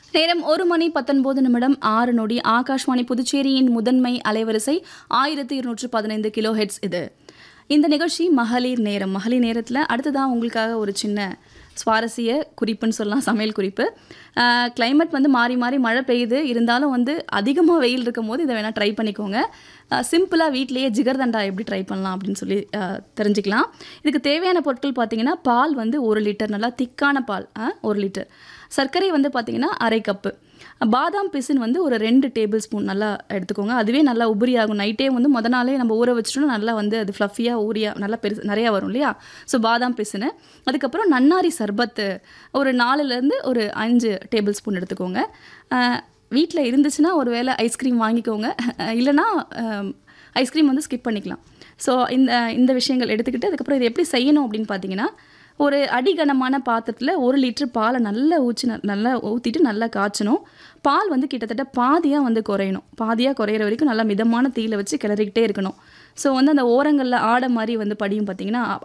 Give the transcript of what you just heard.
நேரம் ஒரு மணி பத்தொன்பது நிமிடம் ஆறு நொடி ஆகாஷ்வாணி புதுச்சேரியின் முதன்மை அலைவரிசை ஆயிரத்தி இருநூற்று பதினைந்து கிலோ ஹெட்ஸ் இது இந்த நிகழ்ச்சி மகளிர் நேரம் மகளிர் நேரத்தில் அடுத்ததான் உங்களுக்காக ஒரு சின்ன சுவாரஸ்ய குறிப்புன்னு சொல்லலாம் சமையல் குறிப்பு கிளைமேட் வந்து மாறி மாறி மழை பெய்யுது இருந்தாலும் வந்து அதிகமாக வெயில் இருக்கும் போது இதை வேணால் ட்ரை பண்ணிக்கோங்க சிம்பிளாக வீட்லேயே ஜிகர்தண்டா எப்படி ட்ரை பண்ணலாம் அப்படின்னு சொல்லி அஹ், தெரிஞ்சுக்கலாம் இதுக்கு தேவையான பொருட்கள் பார்த்தீங்கன்னா பால் வந்து ஒரு லிட்டர் நல்லா திக்கான பால் அஹ், ஒரு லிட்டர் சர்க்கரை வந்து பார்த்தீங்கன்னா அரை கப்பு பாதாம் பிசின் வந்து ஒரு ரெண்டு டேபிள் ஸ்பூன் நல்லா எடுத்துக்கோங்க அதுவே நல்லா உபரி ஆகும் நைட்டே வந்து முத நாளே நம்ம ஊற வச்சிட்டோம்னா நல்லா வந்து அது ஃப்ளஃபியாக ஊரியா நல்லா பெருசு நிறையா வரும் இல்லையா ஸோ பாதாம் பிசினு அதுக்கப்புறம் நன்னாரி சர்பத்து ஒரு நாலுலேருந்து ஒரு அஞ்சு டேபிள் ஸ்பூன் எடுத்துக்கோங்க வீட்டில் இருந்துச்சுன்னா ஒரு வேளை ஐஸ்கிரீம் வாங்கிக்கோங்க அஹ் இல்லைன்னா ஐஸ்கிரீம் வந்து ஸ்கிப் பண்ணிக்கலாம் ஸோ இந்த இந்த விஷயங்கள் எடுத்துக்கிட்டு அதுக்கப்புறம் இது எப்படி செய்யணும் அப்படின்னு பார்த்தீங்கன்னா ஒரு அடிகனமான பாத்திரத்தில் ஒரு லிட்டர் பாலை நல்லா ஊற்றி நல்லா ஊற்றிட்டு நல்லா காய்ச்சணும் பால் வந்து கிட்டத்தட்ட பாதியாக வந்து குறையணும் பாதியாக குறையிற வரைக்கும் நல்லா மிதமான தீயில வச்சு கிளறிக்கிட்டே இருக்கணும் ஸோ வந்து அந்த ஓரங்களில் ஆடை மாதிரி வந்து படியும் பார்த்தீங்கன்னா அ-